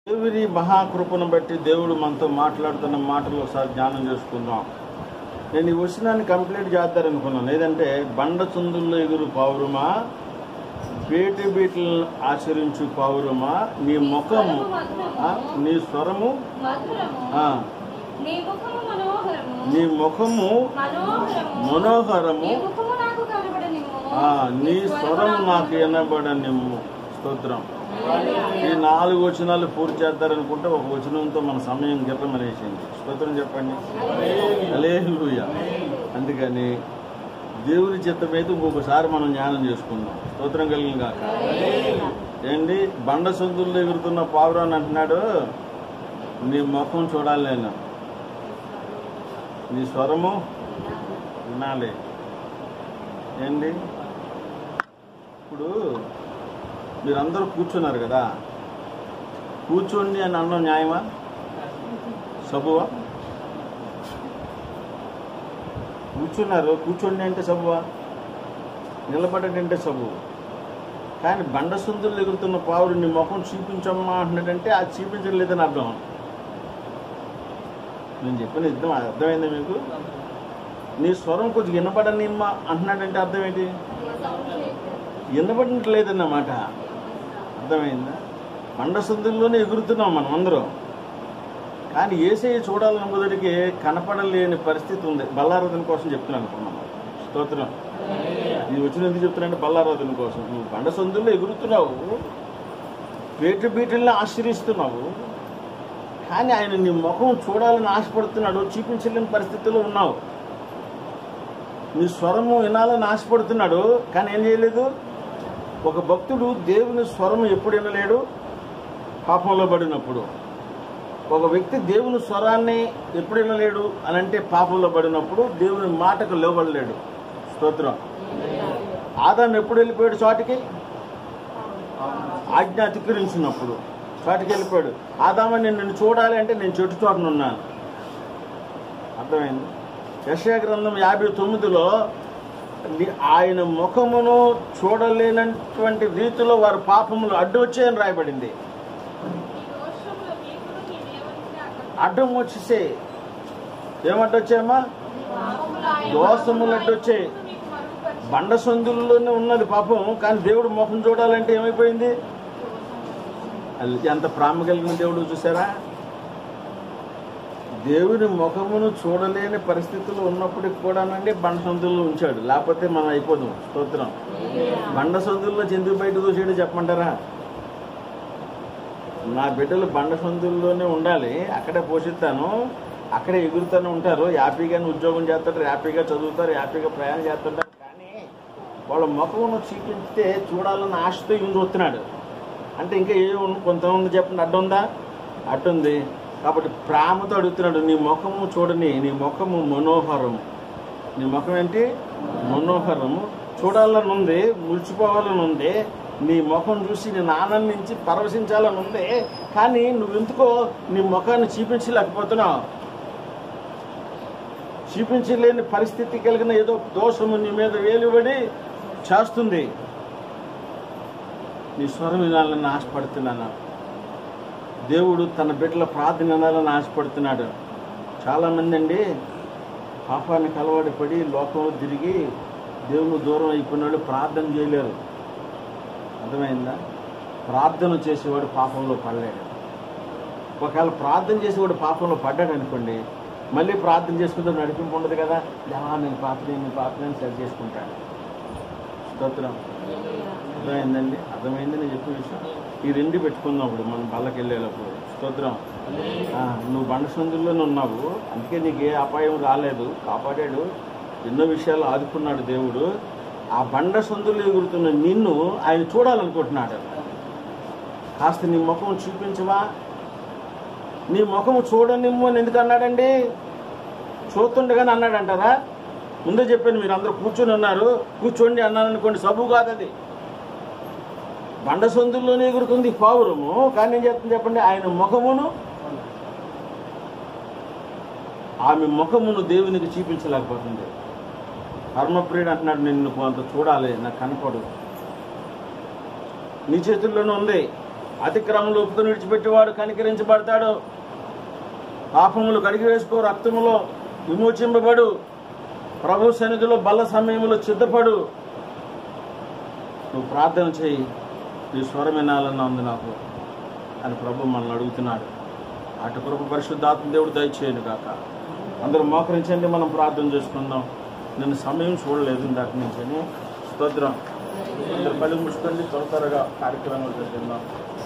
దేవుని మహాకృపను బట్టి దేవుడు మనతో మాట్లాడుతున్న మాటలు ఒకసారి ధ్యానం చేసుకుందాం నేను ఈ వచనాన్ని కంప్లీట్ చేద్దారనుకున్నాను లేదంటే బండ చుందుల్లో ఎగురు పౌరుమా బేటి బీటలను ఆచరించు పౌరుమా నీ ముఖము ఆ, నీ స్వరము మధురము ఆ, నీ ముఖము మనోహరము నీ ముఖము మనోహరము మనోహరము నీ ముఖము నాకు కనబడనిమ్ము ఆ, నీ స్వరం నాకు వినబడనిమ్ము స్తోత్రం ఈ నాలుగు వచనాలు పూర్తి చేద్దారనుకుంటే ఒక వచనంతో మన సమయం గిట్టమనేసింది స్తోత్రం చెప్పండి హల్లెలూయా అందుకని దేవుని చిత్తం అయితే ఇంకొకసారి మనం జ్ఞానం చేసుకుందాం స్తోత్రం కలిగిన కాక ఏంటి బండ సందుల్లో ఎగురుతున్న పావురాన్ని అంటున్నాడు నీ ముఖం చూడాలి నేను నీ స్వరము వినాలి ఏంటి ఇప్పుడు మీరందరూ కూర్చున్నారు కదా కూర్చోండి అని అన్నం న్యాయమా సబువా కూర్చున్నారు కూర్చోండి అంటే సబువా నిలబడండి అంటే సబువు కానీ బండ సుందులు ఎగురుతున్న పావురు నీ ముఖం చూపించమ్మా అంటున్నాడంటే అది చూపించలేదని అర్థం నేను చెప్పిన అర్థం అర్థమైందా మీకు నీ స్వరం కొంచెం వినపడనిమ్మా అంటున్నాడంటే అర్థం ఏంటి వినబడట్లేదన్నమాట అర్థమైందా బండ సందుల్లోనే ఎగురుతున్నాం మనం అందరం కానీ ఏసయ్య చూడాలని మొదటికి కనపడలేని పరిస్థితి ఉంది బల్లారాధన కోసం చెప్తున్నాను అనుకున్నాం స్తోత్రం ఇది వచ్చిన ఎందుకు చెప్తున్నానంటే బల్లారాధన కోసం నువ్వు బండ సందుల్లో ఎగురుతున్నావు వేటు బీటల్ని ఆశ్రయిస్తున్నావు కానీ ఆయన నీ ముఖం చూడాలని ఆశపడుతున్నాడు చూపించలేని పరిస్థితిలో ఉన్నావు నీ స్వరము వినాలని ఆశపడుతున్నాడు కానీ ఏం చేయలేదు ఒక భక్తుడు దేవుని స్వరం ఎప్పుడు వినలేడు పాపంలో పడినప్పుడు ఒక వ్యక్తి దేవుని స్వరాన్ని ఎప్పుడు వినలేడు అని అంటే పాపంలో పడినప్పుడు దేవుని మాటకు లోబడలేడు స్తోత్రం ఆదాం ఎప్పుడు వెళ్ళిపోయాడు చోటికి ఆజ్ఞ అతిక్రమించినప్పుడు చోటికి వెళ్ళిపోయాడు ఆదామని నేను నిన్ను చూడాలి అంటే నేను చెట్టు చోటన ఉన్నాను అర్థమైంది యశయ గ్రంథం యాభై తొమ్మిదిలో ని- ఆయన ముఖమును చూడలేనటువంటి రీతిలో వారి పాపములు అడ్డు వచ్చాయని రాయబడింది అడ్డం వచ్చేసే ఏమడ్డు వచ్చాయమ్మా దోషములు అడ్డు వచ్చాయి బండ సందుల్లోనే ఉన్నది పాపం కానీ దేవుడు ముఖం చూడాలంటే ఏమైపోయింది అది ఎంత ప్రేమ కలిగిన దేవుడు చూసారా దేవుని ముఖమును చూడలేని పరిస్థితులు ఉన్నప్పటికి కూడానండి బండ సందుల్లో ఉంచాడు లేకపోతే మనం అయిపోదాం స్తోత్రం బండ సందుల్లో ఎందుకు బయట చూసాడు చెప్పమంటారా నా బిడ్డలు బండ సందుల్లోనే ఉండాలి అక్కడే పోషిస్తాను అక్కడే ఎగురుతూనే ఉంటారు హ్యాపీగానే ఉద్యోగం చేస్తారు హ్యాపీగా చదువుతారు హ్యాపీగా ప్రయాణం చేస్తుంటారు కానీ వాళ్ళ ముఖమును చూపిస్తే చూడాలన్న ఆశతో ఈయన చూస్తున్నాడు అంటే ఇంకా ఏ ఉన్- కొంతమంది చెప్పండి అడ్డు ఉందా అడ్డు ఉంది కాబట్టి ప్రేమతో అడుగుతున్నాడు నీ ముఖము చూడని నీ ముఖము మనోహరము నీ ముఖం ఏంటి మనోహరము చూడాలని ఉంది మురిచిపోవాలని ఉంది నీ ముఖం చూసి నేను ఆనందించి పరవశించాలని ఉంది కానీ నువ్వు ఎందుకో నీ ముఖాన్ని చూపించలేకపోతున్నావు చూపించలేని పరిస్థితి కలిగిన ఏదో దోషము నీ మీద వేలుబడి చేస్తుంది నీ స్వరం వినాలని ఆశపడుతున్నాను దేవుడు తన బిడ్డల ప్రార్థన వినాలని ఆశపడుతున్నాడు చాలామంది అండి పాపానికి అలవాటు పడి లోకంలో తిరిగి దేవుని దూరం అయిపోయినాడు ప్రార్థన చేయలేరు అర్థమైందా ప్రార్థన చేసేవాడు పాపంలో పడలేడు ఒకవేళ ప్రార్థన చేసేవాడు పాపంలో పడ్డాడు అనుకోండి మళ్ళీ ప్రార్థన చేసుకుంటే నడిపింపు ఉండదు కదా దేవా నేను పాపని నేను పాపని సెట్ చేసుకుంటాడు స్తోత్రం అర్థమైందండి అర్థమైంది నేను చెప్పిన విషయం ఈ రెండు పెట్టుకుందాం ఇప్పుడు మనం బల్లకి వెళ్ళేటప్పుడు స్తోత్రం ఆ, నువ్వు బండ సందుల్లోనే ఉన్నావు అందుకే నీకు ఏ అపాయం రాలేదు కాపాడాడు ఎన్నో విషయాలు ఆదుకున్నాడు దేవుడు ఆ బండ సందులు ఎగురుతున్న నిన్ను ఆయన చూడాలనుకుంటున్నాడు కాస్త నీ ముఖం చూపించవా నీ ముఖం చూడనిమ్ము అని ఎందుకు అన్నాడండి చూస్తుండగానే అన్నాడు అంటారా ముందే చెప్పాను మీరు అందరూ కూర్చొని ఉన్నారు కూర్చోండి అన్నాను అనుకోండి సబు కాదు అది బండ సందుల్లోనే ఎగురుతుంది పావురము కానీ ఏం చెప్తుంది చెప్పండి ఆయన ముఖమును ఆమె ముఖమును దేవునికి చూపించలేకపోతుంది పరమప్రియుడు అంటున్నాడు నిన్ను కొంత చూడాలి నాకు కనపడు నీ చేతుల్లోనే ఉంది అతిక్రమలు ఉప్పును విడిచిపెట్టేవాడు కనికరించబడతాడు పాపములు కడిగి వేసుకో రక్తములో విమోచింపబడు ప్రభు సన్నిధిలో బల్ల సమయంలో సిద్ధపడు నువ్వు ప్రార్థన చేయి నీ స్వరం వినాలన్నా ఉంది నాకు అని ప్రభు మనల్ని అడుగుతున్నాడు అటు కృప పరిశుద్ధాత్మ దేవుడు దయచేయను కాక అందరూ మోకరించండి మనం ప్రార్థన చేసుకుందాం నేను సమయం చూడలేదు ఇందాక నుంచి స్తోత్రం అందరు పళ్ళు ముసుకోండి త్వర త్వరగా కార్యక్రమాలు చేద్దాం